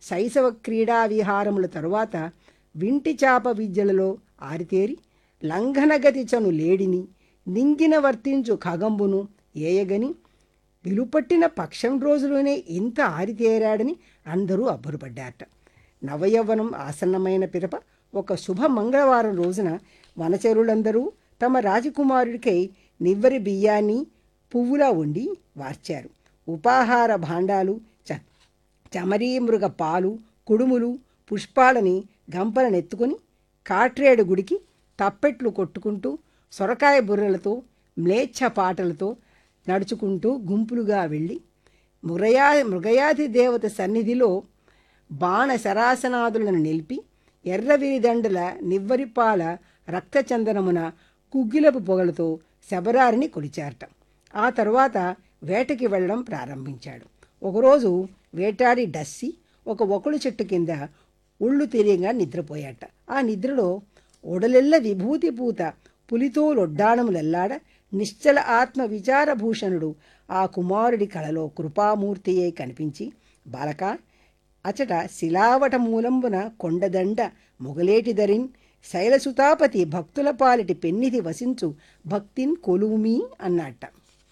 శైశవ క్రీడా విహారముల తరువాత వింటి చాప విద్యలలో ఆరితేరి లంఘనగతి చను లేడిని నింగిన వర్తించు ఖగంబును ఏయగని విలుపట్టిన పక్షం రోజులోనే ఇంత ఆరితేరాడని అందరూ అబ్బురపడ్డారట నవయవ్వనం ఆసన్నమైన పిదప ఒక శుభ మంగళవారం రోజున వనచరులందరూ తమ రాజకుమారుడికై నివ్వరి బియ్యాన్ని పువ్వులా వండి వార్చారు ఉపాహార భాండాలు చ చమరీ మృగ పాలు కుడుములు పుష్పాలని గంపలనెత్తుకొని కాట్రేడు గుడికి తప్పెట్లు కొట్టుకుంటూ సొరకాయ బుర్రలతో మ్లేచ్ఛ పాటలతో నడుచుకుంటూ గుంపులుగా వెళ్ళి మృగయా మృగయాది దేవత సన్నిధిలో బాణ శరాసనాదులను నిలిపి ఎర్రవిరిదండల నివ్వరిపాల రక్తచందనమున కుగ్గిలపు పొగలతో శబరారిని కొలిచారట ఆ తరువాత వేటకి వెళ్ళడం ప్రారంభించాడు ఒకరోజు వేటాడి డస్సి ఒక ఒకడు చెట్టు కింద ఒళ్ళు తెలియంగా నిద్రపోయాట ఆ నిద్రలో ఒడలెల్ల విభూతి పూత పులితో లొడ్డాణములెల్లాడ నిశ్చల ఆత్మ విచారభూషణుడు ఆ కుమారుడి కళలో కృపామూర్తియే కనిపించి బాలక అచట శిలావట మూలంబున కొండదండ మొగలేటి ధరిన్ శైలసుతాపతి భక్తుల పాలిటి పెన్నిధి వసించు భక్తిన్ కొలువుమీ అన్నట్ట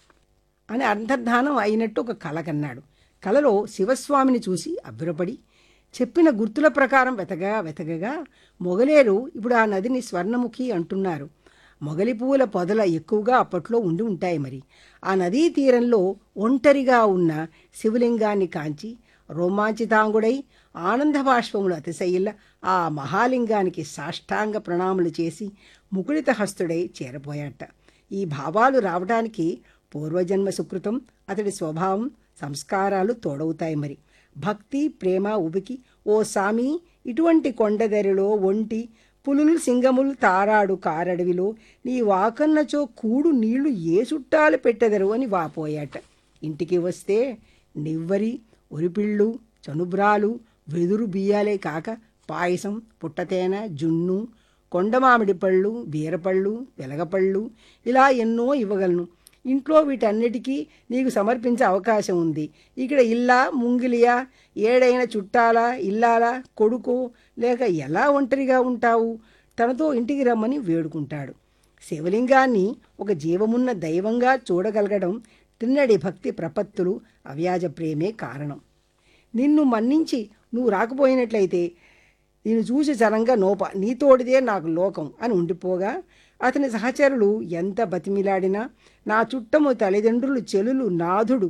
అని అంతర్ధానం అయినట్టు ఒక కల కన్నాడు కలలో శివస్వామిని చూసి అబ్బురపడి చెప్పిన గుర్తుల ప్రకారం వెతగా వెతకగా మొగలేరు ఇప్పుడు ఆ నదిని స్వర్ణముఖి అంటున్నారు మొగలి పువ్వుల పొదల ఎక్కువగా అప్పట్లో ఉండి ఉంటాయి మరి ఆ నదీ తీరంలో ఒంటరిగా ఉన్న శివలింగాన్ని కాంచి రోమాంచితాంగుడై ఆనంద బాష్పములు అతిశయిల్ల ఆ మహాలింగానికి సాష్టాంగ ప్రణాములు చేసి ముకుళిత హస్తుడై చేరపోయాట ఈ భావాలు రావడానికి పూర్వజన్మ సుకృతం అతడి స్వభావం సంస్కారాలు తోడవుతాయి మరి భక్తి ప్రేమ ఉబికి ఓ సామి ఇటువంటి కొండదరిలో ఒంటి పులులు సింగములు తారాడు కారడవిలో నీ వాకన్నచో కూడు నీళ్లు ఏ చుట్టాలు పెట్టెదరు అని వాపోయాట ఇంటికి వస్తే నివ్వరి ఉరిపిళ్ళు చనుబ్రాలు వెదురు బియ్యాలే కాక పాయసం పుట్టతేన జున్ను కొండమామిడి పళ్ళు బీరపళ్ళు వెలగపళ్ళు ఇలా ఎన్నో ఇవ్వగలను ఇంట్లో వీటన్నిటికీ నీకు సమర్పించే అవకాశం ఉంది ఇక్కడ ఇల్లా ముంగిలియా ఏడైన చుట్టాలా ఇల్లాలా కొడుకో లేక ఎలా ఒంటరిగా ఉంటావు తనతో ఇంటికి రమ్మని వేడుకుంటాడు శివలింగాన్ని ఒక జీవమున్న దైవంగా చూడగలగడం తిన్నడి భక్తి ప్రపత్తులు అవ్యాజ ప్రేమే కారణం నిన్ను మన్నించి నువ్వు రాకపోయినట్లయితే నేను చూసి చరంగా నోప నీతోడిదే నాకు లోకం అని ఉండిపోగా అతని సహచరులు ఎంత బతిమిలాడినా నా చుట్టము తల్లిదండ్రులు చెలులు నాథుడు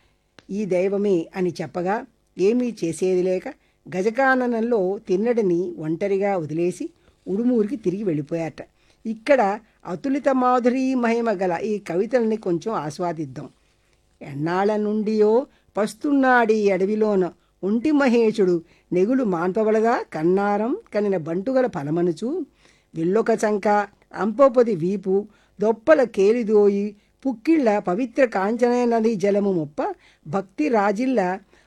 ఈ దైవమే అని చెప్పగా ఏమీ చేసేది లేక గజకాననంలో తిన్నడిని ఒంటరిగా వదిలేసి ఉడుమూరికి తిరిగి వెళ్ళిపోయాట ఇక్కడ అతులిత మాధురీ మహిమ గల ఈ కవితల్ని కొంచెం ఆస్వాదిద్దాం ఎన్నాళ్ళ నుండియో పస్తున్నాడీ అడవిలోన ఒంటి మహేషుడు నెగులు మాన్పబలగా కన్నారం కనిన బంటుగల ఫలమనుచు విల్లొక చంక అంపొపది వీపు దొప్పల కేలిదోయి పుక్కిళ్ళ పవిత్ర కాంచన నది జలము మొప్ప భక్తి రాజిల్ల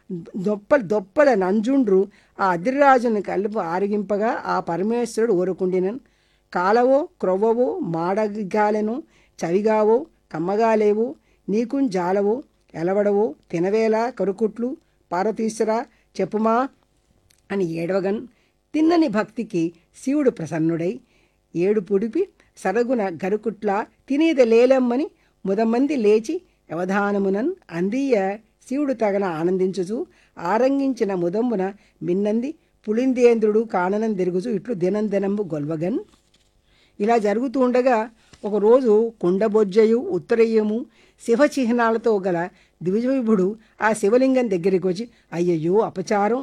దొప్పల దొప్పల నంజుండ్రు ఆ అదిరాజుని కలుపు ఆరగింపగా ఆ పరమేశ్వరుడు ఊరుకుండినన్ కాలవో క్రొవ్వవో మాడగాలెను చవిగావో కమ్మగాలేవో నీకున్ జాలవో ఎలవడవో తినవేలా కరుకుట్లు పార్వతీశ్వర చెప్పుమా అని ఏడవగన్ తిన్నని భక్తికి శివుడు ప్రసన్నుడై ఏడు పొడిపి సరగున గరుకుట్ల తినేది లేలమ్మని ముదమంది లేచి అవధానమునన్ అందియ శివుడు తగన ఆనందించుచు ఆరంగించిన ముదమ్మున మిన్నంది పులిందేంద్రుడు కాననం తిరుగుచు ఇట్లు దినం దినంబు గొల్వగన్ ఇలా జరుగుతూ ఉండగా ఒకరోజు కుండబొజ్జయు ఉత్తరయ్యము శివ చిహ్నాలతో గల ద్విజవిభుడు ఆ శివలింగం దగ్గరికి వచ్చి అయ్యయ్యో అపచారం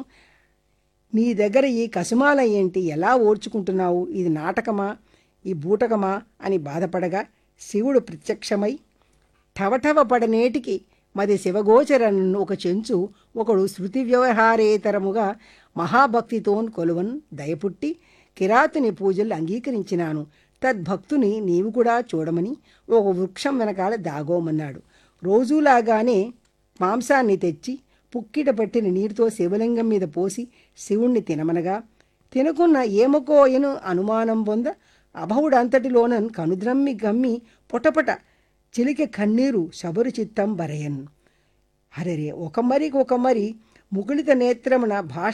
నీ దగ్గర ఈ కసుమాల ఏంటి ఎలా ఓర్చుకుంటున్నావు ఇది నాటకమా ఈ బూటకమా అని బాధపడగా శివుడు ప్రత్యక్షమై టవటవ పడనేటికి మది శివగోచరను ఒక చెంచు ఒకడు శృతి వ్యవహారేతరముగా మహాభక్తితోన్ కొలువన్ దయపుట్టి కిరాతుని పూజలు అంగీకరించినాను తద్భక్తుని నీవు కూడా చూడమని ఒక వృక్షం వెనకాల దాగోమన్నాడు రోజులాగానే మాంసాన్ని తెచ్చి పుక్కిట పట్టిన నీటితో శివలింగం మీద పోసి శివుణ్ణి తినమనగా తినకున్న ఏమకోయను అనుమానం పొంద అభవుడంతటిలోనన్ కనుద్రమ్మి గమ్మి పొటపట చిలికె కన్నీరు శబరు చిత్తం బరయన్ హరరే ఒక మరి ఒక మరి ముకుళిత నేత్రమున భాష